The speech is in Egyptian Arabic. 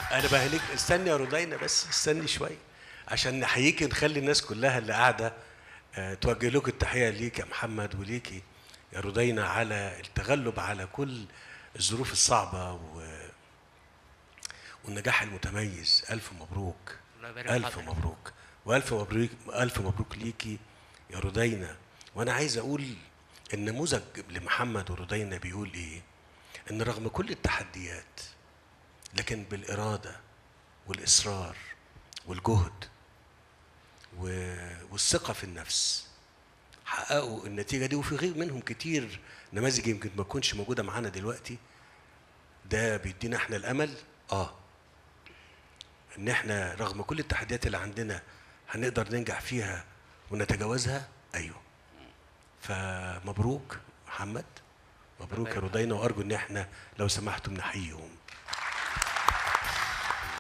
انا بهنيك استني يا رودينا بس استني شويه عشان نحييكي نخلي الناس كلها اللي قاعده آه، توجه لكم التحيه ليك يا محمد وليكي يا رودينا على التغلب على كل الظروف الصعبه و... والنجاح المتميز الف مبروك الله يبارك في الف حضرتك. مبروك والف مبروك الف مبروك ليكي يا رودينا وانا عايز اقول النموذج لمحمد ورودينا بيقول ايه ان رغم كل التحديات لكن بالاراده والاصرار والجهد و- والثقه في النفس حققوا النتيجه دي وفي غير منهم كتير نماذج يمكن ما تكونش موجوده معانا دلوقتي ده بيدينا احنا الامل اه ان احنا رغم كل التحديات اللي عندنا هنقدر ننجح فيها ونتجاوزها ايوه فمبروك محمد مبروك يا رودينا وارجو ان احنا لو سمحتم نحييهم